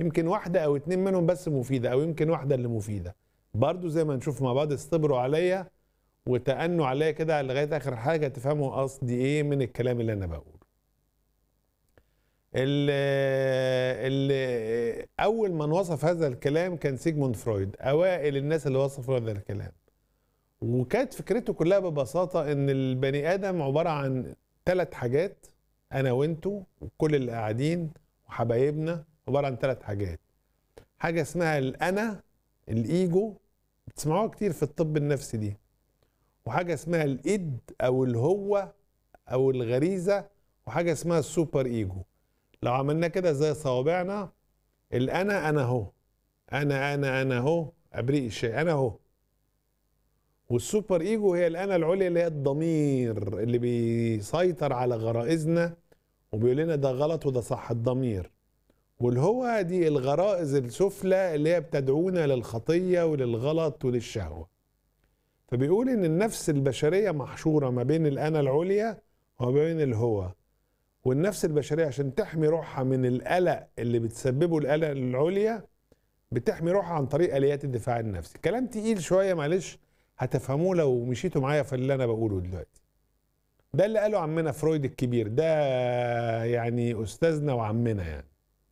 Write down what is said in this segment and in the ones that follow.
يمكن واحده او اتنين منهم بس مفيده او يمكن واحده اللي مفيده برضو زي ما نشوف مع بعض اصطبروا عليا وتأنوا عليا كده لغايه اخر حاجه تفهموا قصدي ايه من الكلام اللي انا بقوله اللي, اللي اول من وصف هذا الكلام كان سيجموند فرويد اوائل الناس اللي وصفوا هذا الكلام وكانت فكرته كلها ببساطه ان البني ادم عباره عن ثلاث حاجات انا وانتو وكل اللي قاعدين وحبايبنا عباره عن ثلاث حاجات حاجه اسمها الانا الايجو بتسمعوها كتير في الطب النفسي دي وحاجه اسمها الايد او الهو او الغريزه وحاجه اسمها السوبر ايجو لو عملنا كده زي صوابعنا الانا انا اهو انا انا انا اهو ابريق الشيء انا اهو والسوبر ايجو هي الانا العليا اللي هي الضمير اللي بيسيطر على غرائزنا وبيقول لنا ده غلط وده صح الضمير والهوى دي الغرائز السفلى اللي هي بتدعونا للخطيه وللغلط وللشهوه فبيقول ان النفس البشريه محشوره ما بين الانا العليا وما بين الهوى والنفس البشريه عشان تحمي روحها من القلق اللي بتسببه القلق العليا بتحمي روحها عن طريق اليات الدفاع النفسي كلام تقيل شويه معلش هتفهموه لو مشيتوا معايا في اللي انا بقوله دلوقتي ده اللي قاله عمنا فرويد الكبير ده يعني استاذنا وعمنا يعني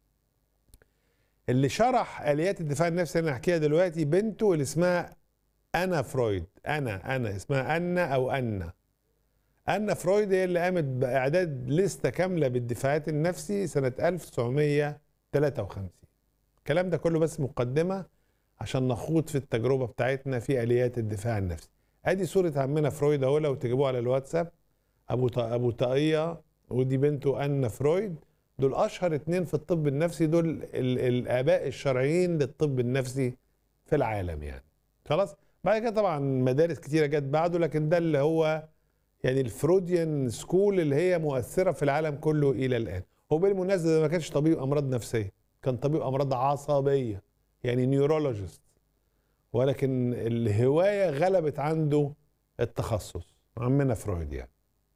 اللي شرح اليات الدفاع النفسي اللي انا هحكيها دلوقتي بنته اللي اسمها انا فرويد انا انا اسمها انا او انا انا فرويد هي اللي قامت باعداد لسته كامله بالدفاعات النفسي سنه 1953 الكلام ده كله بس مقدمه عشان نخوض في التجربه بتاعتنا في اليات الدفاع النفسي ادي صوره عمنا فرويد اهو لو تجيبوها على الواتساب ابو ابو طاقيه ودي بنته انا فرويد دول اشهر اتنين في الطب النفسي دول ال الاباء الشرعيين للطب النفسي في العالم يعني خلاص بعد كده طبعا مدارس كتيره جت بعده لكن ده اللي هو يعني الفرويديان سكول اللي هي مؤثره في العالم كله الى الان هو بالمناسبه ده ما كانش طبيب امراض نفسيه كان طبيب امراض عصبيه يعني نيورولوجيست ولكن الهوايه غلبت عنده التخصص عمنا فرويد يعني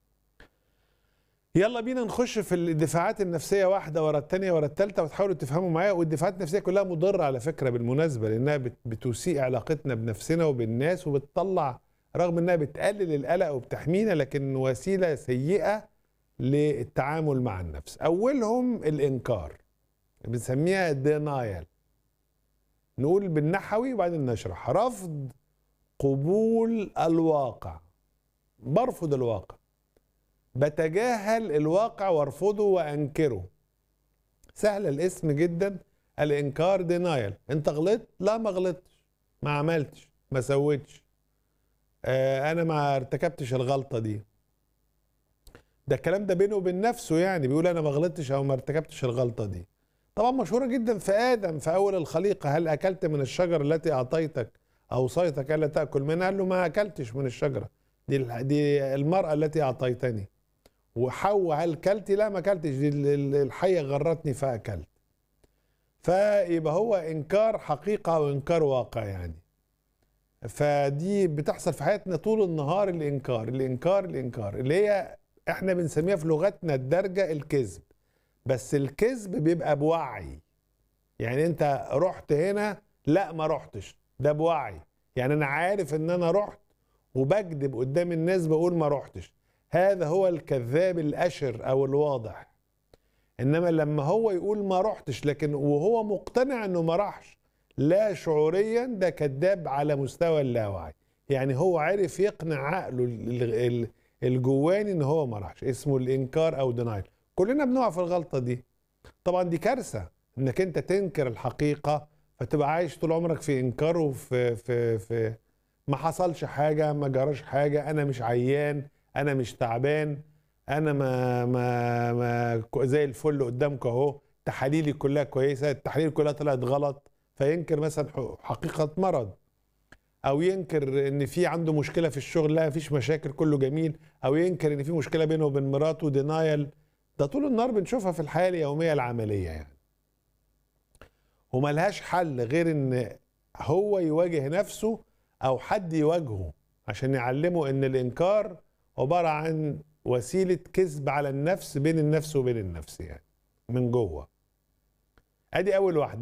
يلا بينا نخش في الدفاعات النفسية واحدة ورا التانية ورا التالتة وتحاولوا تفهموا معايا والدفاعات النفسية كلها مضرة على فكرة بالمناسبة لأنها بتسيء علاقتنا بنفسنا وبالناس وبتطلع رغم إنها بتقلل القلق وبتحمينا لكن وسيلة سيئة للتعامل مع النفس أولهم الإنكار بنسميها دينايل نقول بالنحوي وبعدين نشرح رفض قبول الواقع برفض الواقع بتجاهل الواقع وارفضه وانكره سهل الاسم جدا الانكار دينايل انت غلطت لا ما غلطتش ما عملتش ما سويتش آه انا ما ارتكبتش الغلطه دي ده الكلام ده بينه وبين نفسه يعني بيقول انا ما غلطتش او ما ارتكبتش الغلطه دي طبعا مشهوره جدا في ادم في اول الخليقه هل اكلت من الشجره التي اعطيتك اوصيتك الا تاكل منها قال له ما اكلتش من الشجره دي دي المراه التي اعطيتني وحواء هل كلت لا ما كلتش دي الحيه غرتني فاكلت فيبقى هو انكار حقيقه وانكار واقع يعني فدي بتحصل في حياتنا طول النهار الانكار الانكار الانكار اللي هي احنا بنسميها في لغتنا الدارجه الكذب بس الكذب بيبقى بوعي يعني انت رحت هنا لا ما رحتش ده بوعي يعني انا عارف ان انا رحت وبكذب قدام الناس بقول ما رحتش هذا هو الكذاب الاشر او الواضح انما لما هو يقول ما رحتش لكن وهو مقتنع انه ما راحش لا شعوريا ده كذاب على مستوى اللاوعي يعني هو عرف يقنع عقله الجواني ان هو ما راحش اسمه الانكار او دينايل كلنا بنقع في الغلطه دي طبعا دي كارثه انك انت تنكر الحقيقه فتبقى عايش طول عمرك في انكار وفي في في ما حصلش حاجه ما جراش حاجه انا مش عيان انا مش تعبان انا ما ما ما زي الفل قدامكم اهو تحاليلي كلها كويسه التحاليل كلها طلعت غلط فينكر مثلا حقيقه مرض او ينكر ان في عنده مشكله في الشغل لا مفيش مشاكل كله جميل او ينكر ان في مشكله بينه وبين مراته دينايل ده طول النهار بنشوفها في الحياه اليوميه العمليه يعني وملهاش حل غير ان هو يواجه نفسه او حد يواجهه عشان يعلمه ان الانكار عباره عن وسيله كذب على النفس بين النفس وبين النفس يعني من جوه ادي اول واحده